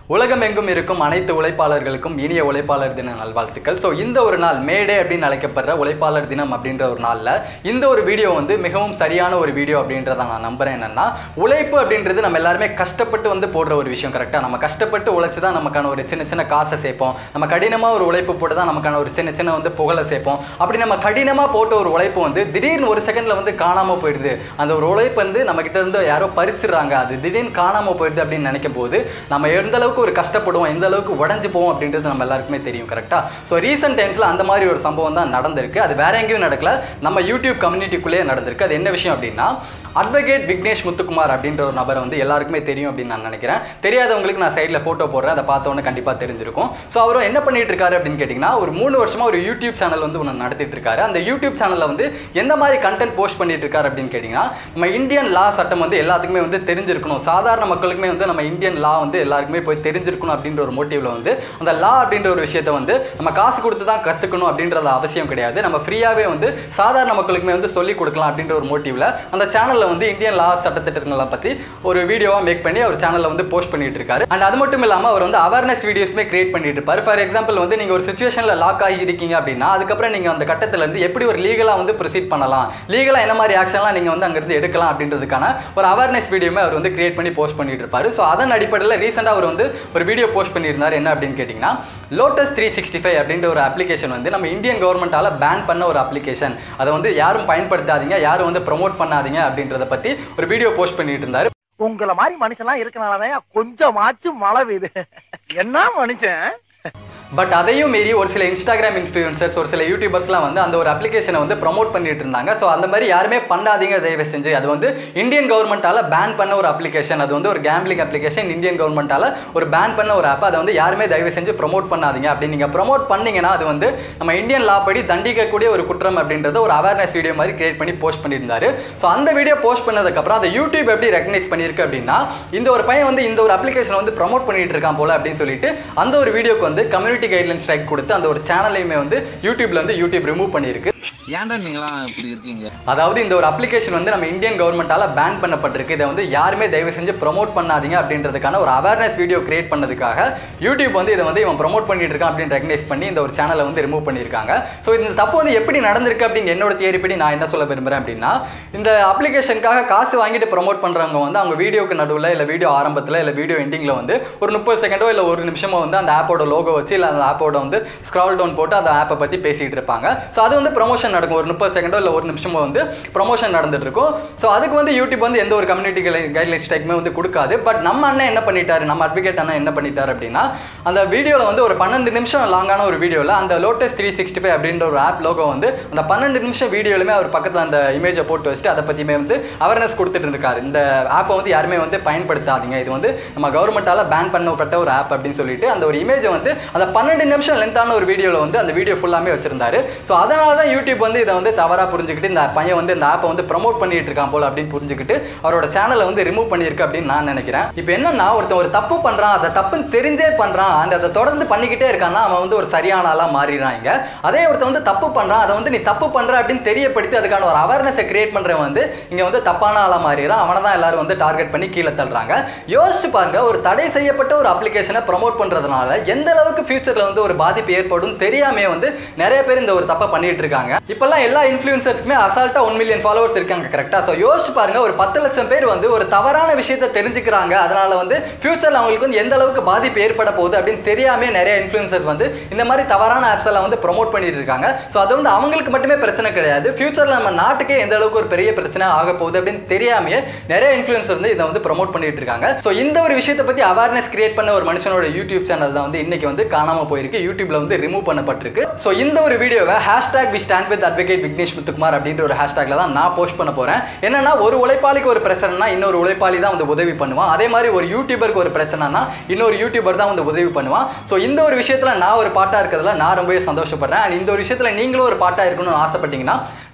உலகம் எங்கும் இருக்கும் அனைத்து உழைப்பாளர்களுக்கும் இனிய உழைப்பாளர் தின நல்வாழ்த்துக்கள் ஸோ இந்த ஒரு நாள் மேடே அப்படின்னு அழைக்கப்படுற உழைப்பாளர் தினம் அப்படின்ற ஒரு நாளில் இந்த ஒரு வீடியோ வந்து மிகவும் சரியான ஒரு வீடியோ அப்படின்றத நான் நம்புறேன் என்னன்னா உழைப்பு அப்படின்றது நம்ம எல்லாருமே கஷ்டப்பட்டு வந்து போடுற ஒரு விஷயம் கரெக்டாக நம்ம கஷ்டப்பட்டு உழைச்சி தான் நமக்கான ஒரு சின்ன சின்ன காசை சேர்ப்போம் நம்ம கடினமாக ஒரு உழைப்பு போட்டு தான் நமக்கான ஒரு சின்ன சின்ன வந்து புகழை சேர்ப்போம் அப்படி நம்ம கடினமாக போட்ட ஒரு உழைப்பு வந்து திடீர்னு ஒரு செகண்டில் வந்து காணாமல் போயிடுது அந்த ஒரு உழைப்பு வந்து நம்ம கிட்ட இருந்து யாரோ பறிச்சிடுறாங்க அது திடீர்னு காணாமல் போயிடுது அப்படின்னு நினைக்கும் போது நம்ம எந்த அளவுக்கு ஒரு கஷ்டப்படுவோம் எந்த அளவுக்கு உடஞ்சு போவோம் அப்படின்றது நம்ம எல்லாருக்குமே தெரியும் கரெக்டாக ஸோ ரீசெண்ட் டைம்ஸில் அந்த மாதிரி ஒரு சம்பவம் தான் நடந்திருக்கு அது வேற எங்கேயும் நடக்கல நம்ம யூடியூப் கம்யூனிட்டிக்குள்ளேயே நடந்திருக்கு அது என்ன விஷயம் அப்படின்னா அட்வொகேட் விக்னேஷ் முத்துக்குமார் அப்படின்ற ஒரு நபர் வந்து எல்லாருக்குமே தெரியும் அப்படின்னு நான் நினைக்கிறேன் தெரியாதவங்களுக்கு நான் சைடில் ஃபோட்டோ போடுறேன் அதை பார்த்தோன்னே கண்டிப்பாக தெரிஞ்சிருக்கும் ஸோ அவர் என்ன பண்ணிட்டு இருக்காரு அப்படின்னு கேட்டிங்கன்னா ஒரு மூணு வருஷமா ஒரு யூடியூப் சேனல் வந்து ஒன்று நடத்திட்டு இருக்காரு அந்த யூடியூப் சேனலில் வந்து எந்த மாதிரி கண்டென்ட் போஸ்ட் பண்ணிட்டு இருக்காரு அப்படின்னு கேட்டிங்கன்னா நம்ம இந்தியன் லா சட்டம் வந்து எல்லாத்துக்குமே வந்து தெரிஞ்சிருக்கணும் சாதாரண மக்களுக்குமே வந்து நம்ம இந்தியன் லா வந்து எல்லாருக்குமே போய் தெரிஞ்சிருக்கணும் அப்படின்ற ஒரு மோட்டிவ்ல வந்து அந்த லா அப்படின்ற ஒரு விஷயத்தை வந்து நம்ம காசு கொடுத்து தான் கற்றுக்கணும் அப்படின்றது அவசியம் கிடையாது நம்ம ஃப்ரீயாகவே வந்து சாதாரண மக்களுக்குமே வந்து சொல்லிக் கொடுக்கலாம் அப்படின்ற ஒரு மோட்டிவ்ல அந்த சேனலில் வந்து இந்தியன் லா சட்டத்திட்டங்களை பற்றி ஒரு வீடியோவாக மேக் பண்ணி அவர் சேனலில் வந்து போஸ்ட் பண்ணிட்டு இருக்காரு அண்ட் அது மட்டும் இல்லாமல் அவர் வந்து அவேர்னஸ் வீடியோஸ்மே கிரியேட் பண்ணிட்டு இருப்பார் ஃபார் எக்ஸாம்பிள் வந்து நீங்கள் ஒரு சுச்சுவேஷனில் லாக் ஆகி இருக்கீங்க அப்படின்னா அதுக்கப்புறம் நீங்கள் அந்த கட்டத்துல இருந்து எப்படி ஒரு லீகலாக வந்து ப்ரொசீட் பண்ணலாம் லீகலாக என்ன மாதிரி ஆக்ஷன்லாம் நீங்கள் வந்து அங்கிருந்து எடுக்கலாம் அப்படின்றதுக்கான ஒரு அவேர்னஸ் வீடியோமே அவர் வந்து கிரியேட் பண்ணி போஸ்ட் பண்ணிட்டு இருப்பாரு ஸோ அதன் அடிப்படையில் ரீசெண்டாக அவர் வந்து ஒரு வீடியோ போஸ்ட் பண்ணியிருந்தார் என்ன அப்படின்னு கேட்டிங்கன்னா லோட்டஸ் த்ரீ சிக்ஸ்டி ஃபைவ் அப்படின்ற ஒரு அப்ளிகேஷன் வந்து நம்ம இந்தியன் கவர்மெண்ட்டால் பேன் பண்ண ஒரு அப்ளிகேஷன் அதை வந்து யாரும் பயன்படுத்தாதீங்க யாரும் வந்து ப்ரொமோட் பண்ணாதீங்க அப்படின்றத பற்றி ஒரு வீடியோ போஸ்ட் பண்ணிட்டு இருந்தார் உங்கள மாதிரி மனுஷன்லாம் இருக்கனாலதான் கொஞ்சமாச்சும் மழை பெய்யுது என்ன மனுஷன் பட் அதையும் மீறி ஒரு சில இன்ஸ்டாகிராம் இன்ஃப்ளூயன்சர்ஸ் ஒரு சில யூடியூபர்ஸ்லாம் வந்து அந்த ஒரு அப்ளிகேஷனை வந்து ப்ரொமோட் பண்ணிட்டு இருந்தாங்க ஸோ அந்த மாதிரி யாருமே பண்ணாதீங்க தயவு செஞ்சு அது வந்து இந்தியன் கவர்மெண்ட்டால் பேன் பண்ண ஒரு அப்ளிகேஷன் அது வந்து ஒரு கேம்பிளிங் அப்ளிகேஷன் இந்தியன் கவர்மெண்ட்டால் ஒரு பேன் பண்ண ஒரு ஆப் அதை வந்து யாருமே தயவு செஞ்சு ப்ரொமோட் பண்ணாதீங்க அப்படி நீங்கள் ப்ரொமோட் பண்ணீங்கன்னா அது வந்து நம்ம இந்தியன் லா படி தண்டிக்கக்கூடிய ஒரு குற்றம் அப்படின்றத ஒரு அவேர்னஸ் வீடியோ மாதிரி கிரியேட் பண்ணி போஸ்ட் பண்ணியிருந்தாரு ஸோ அந்த வீடியோ போஸ்ட் பண்ணதுக்கப்புறம் அந்த யூடியூப் எப்படி ரெகனைஸ் பண்ணியிருக்கு அப்படின்னா இந்த ஒரு பையன் வந்து இந்த ஒரு அப்ளிகேஷன் வந்து ப்ரொமோட் பண்ணிட்டு இருக்கான் போல அப்படின்னு சொல்லிட்டு அந்த ஒரு வீடியோக்கு வந்து கம்யூனிட்டி கைட்லைன் ஸ்ட்ரைக் கொடுத்து அந்த ஒரு சேனலையுமே வந்து யூடியூப்ல வந்து யூடியூப் ரிமூவ் பண்ணியிருக்கு ஏன்டா நீங்களாம் இப்படி இருக்கீங்க அதாவது இந்த ஒரு அப்ளிகேஷன் வந்து நம்ம இந்தியன் கவர்மெண்ட்டால பேன் பண்ணப்பட்டிருக்கு இதை வந்து யாருமே தயவு செஞ்சு ப்ரொமோட் பண்ணாதீங்க அப்படின்றதுக்கான ஒரு அவேர்னஸ் வீடியோ கிரியேட் பண்ணதுக்காக யூடியூப் வந்து இதை வந்து இவன் ப்ரொமோட் பண்ணிட்டு இருக்கான் அப்படின்னு ரெகனைஸ் பண்ணி இந்த ஒரு சேனலை வந்து ரிமூவ் பண்ணியிருக்காங்க ஸோ இந்த தப்பு வந்து எப்படி நடந்திருக்கு அப்படின்னு என்னோட தியரி படி நான் என்ன சொல்ல விரும்புறேன் அப்படின்னா இந்த அப்ளிகேஷனுக்காக காசு வாங்கிட்டு ப்ரொமோட் பண்றவங்க வந்து அவங்க வீடியோக்கு நடுவில் இல்லை வீடியோ ஆரம்பத்தில் இல்லை வீடியோ எண்டிங்கில் வந்து ஒரு முப்பது செகண்டோ இல்லை ஒரு நிமிஷமோ வந்து அந்த ஆப்போட லோகோ வச்சு இல்லை அந்த ஆப்போட வந்து ஸ்க்ரால் டவுன் போட்டு அந்த ஆப்பை பற்றி பேசிகிட்டு இருப்பாங்க ஸோ அது வந்து ப்ரொமோஷன் நடக்கும் ஒரு முப்பது செகண்டோ இல்லை ஒரு நிமிஷமோ வந்து ப்ரொமோஷன் நடந்துட்டு இருக்கும் ஸோ அதுக்கு வந்து யூடியூப் வந்து எந்த ஒரு கம்யூனிட்டி கைட்லைன் ஸ்ட்ரைக்குமே வந்து கொடுக்காது பட் நம்ம அண்ணன் என்ன பண்ணிட்டாரு நம்ம அட்வொகேட் அண்ணன் என்ன பண்ணிட்டாரு அப்படின்னா அந்த வீடியோவில் வந்து ஒரு பன்னெண்டு நிமிஷம் லாங்கான ஒரு வீடியோவில் அந்த லோட்டஸ் த்ரீ சிக்ஸ்டி ஃபைவ் அப்படின்ற ஒரு ஆப் லோகோ வந்து அந்த பன்னெண்டு நிமிஷம் வீடியோலுமே அவர் பக்கத்தில் அந்த இமேஜை போட்டு வச்சுட்டு அதை பற்றியுமே வந்து அவேர்னஸ் கொடுத்துட்டு இருக்காரு இந்த ஆப்பை வந்து யாருமே வந்து பயன்படுத்தாதீங்க இது வந்து நம்ம கவர்மெண்ட்டால் பேன் பண்ணப்பட்ட ஒரு ஆப் அப்படின்னு சொல்லிட்டு அந்த ஒரு இமேஜை வந்து அந்த பன்னெண்டு நிமிஷம் லென்த்தான ஒரு வீடியோவில் வந்து அந்த வீடியோ ஃபுல்லாமே வச்சிருந்தாரு ஸோ அதனால தான் யூடியூப் வந்து இதை வந்து தவறாக புரிஞ்சுக்கிட்டு இந்த பையன் வந்து இந்த ஆப்பை வந்து ப்ரமோட் பண்ணிட்டு இருக்கான் போல அப்படின்னு புரிஞ்சுக்கிட்டு அவரோட சேனலை வந்து ரிமூவ் பண்ணியிருக்கு அப்படின்னு நான் நினைக்கிறேன் இப்போ என்னன்னா ஒருத்தன் ஒரு தப்பு பண்ணுறான் அதை தப்புன்னு தெரிஞ்சே பண்ணுறான் அந்த அதை தொடர்ந்து பண்ணிக்கிட்டே இருக்கான்னா அவன் வந்து ஒரு சரியான ஆளாக மாறிடுறான் இங்க அதே ஒருத்தன் வந்து தப்பு பண்ணுறான் அதை வந்து நீ தப்பு பண்ணுற அப்படின்னு தெரியப்படுத்தி அதுக்கான ஒரு அவேர்னஸை கிரியேட் பண்ணுறவன் வந்து இங்கே வந்து தப்பான ஆளாக மாறிடுறான் அவனை தான் எல்லாரும் வந்து டார்கெட் பண்ணி கீழே தள்ளுறாங்க யோசிச்சு பாருங்க ஒரு தடை செய்யப்பட்ட ஒரு அப்ளிகேஷனை ப்ரமோட் பண்ணுறதுனால எந்த அளவுக்கு ஃபியூச்சரில் வந்து ஒரு பாதிப்பு ஏற்படும் தெரியாமே வந்து நிறைய பேர் இந்த ஒரு தப்பை பண்ணிட்டு இருக்காங்க இப்பெல்லாம் எல்லா இன்ஃப்ளூயன்சர்ஸ்க்குமே அசால்ட்டா ஒன் மில்லியன் ஃபாலோவர்ஸ் இருக்காங்க கரெக்டாக ஸோ யோசிச்சு பாருங்க ஒரு பத்து லட்சம் பேர் வந்து ஒரு தவறான விஷயத்தை தெரிஞ்சுக்கிறாங்க அதனால வந்து ஃபியூச்சரில் அவங்களுக்கு வந்து எந்த அளவுக்கு பாதிப்பு ஏற்பட போகுது அப்படின்னு தெரியாமே நிறைய இன்ஃப்ளூயன்சர்ஸ் வந்து இந்த மாதிரி தவறான ஆப்ஸ் எல்லாம் வந்து ப்ரொமோட் பண்ணிட்டு இருக்காங்க ஸோ அது வந்து அவங்களுக்கு மட்டுமே பிரச்சனை கிடையாது ஃபியூச்சரில் நம்ம நாட்டுக்கே எந்த அளவுக்கு ஒரு பெரிய பிரச்சனை ஆக போகுது அப்படின்னு தெரியாமையே நிறைய இன்ஃப்ளூயன்சர் வந்து இதை வந்து ப்ரொமோட் பண்ணிட்டு இருக்காங்க ஸோ இந்த ஒரு விஷயத்தை பற்றி அவேர்னஸ் கிரியேட் பண்ண ஒரு மனுஷனோட யூடியூப் சேனல் தான் வந்து இன்னைக்கு வந்து காணாம போயிருக்கு யூடியூப்ல வந்து ரிமூவ் பண்ணப்பட்டிருக்கு ஸோ இந்த ஒரு வீடியோவை hashtag we stand with advocate Vignesh Muthukumar அப்படின்ற ஒரு ஹேஷ்டாக்ல தான் நான் போஸ்ட் பண்ண போறேன் என்னன்னா ஒரு உழைப்பாளிக்கு ஒரு பிரச்சனைனா இன்னொரு உழைப்பாளி தான் வந்து உதவி பண்ணுவான் அதே மாதிரி ஒரு யூடியூபருக்கு ஒரு பிரச்சனைனா இன்னொரு யூடியூபர் தான் வந்து உதவி பண்ணுவான் ஸோ இந்த ஒரு விஷயத்துல நான் ஒரு பாட்டா இருக்கிறதுல நான் ரொம்பவே சந்தோஷப்படுறேன் அண்ட் இந்த ஒரு விஷயத்துல நீங்களும் ஒரு பாட்டா இருக்கணும்னு ஆசைப்பட்டீங்கன்னா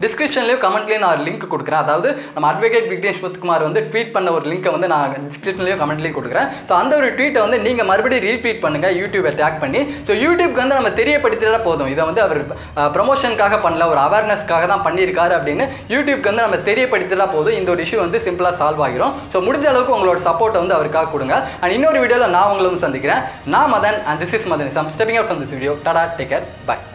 டிஸ்கிரிப்ஷன்லேயும் கமெண்ட்லேயும் நான் லிங்க் கொடுக்குறேன் அதாவது நம்ம அட்வொகேட் விக்னேஷ் முத்துக்குமார் வந்து ட்வீட் பண்ண ஒரு லிங்க்கை வந்து நான் டிஸ்கிரிப்ஷன்லேயும் கமெண்ட்லேயும் கொடுக்குறேன் ஸோ அந்த ஒரு ட்வீட்டை வந்து நீங்கள் மறுபடியும் ரீட்வீட் பண்ணுங்கள் யூடியூபை டேக் பண்ணி ஸோ யூடியூப்க்கு வந்து நம்ம தெரியப்படுத்தினா போதும் இதை வந்து அவர் ப்ரமோஷனுக்காக பண்ணல ஒரு அவேர்னஸ்க்காக தான் பண்ணியிருக்காரு அப்படின்னு யூடியூப்க்கு வந்து நம்ம தெரியப்படுத்தினா போதும் இந்த ஒரு இஷ்யூ வந்து சிம்பிளாக சால்வ் ஆகிரும் ஸோ முடிஞ்ச அளவுக்கு உங்களோட சப்போர்ட்டை வந்து அவருக்காக கொடுங்க அண்ட் இன்னொரு வீடியோவில் நான் உங்களும் சந்திக்கிறேன் நான் Madhan and this is Madhan some stepping out from this video tata take care by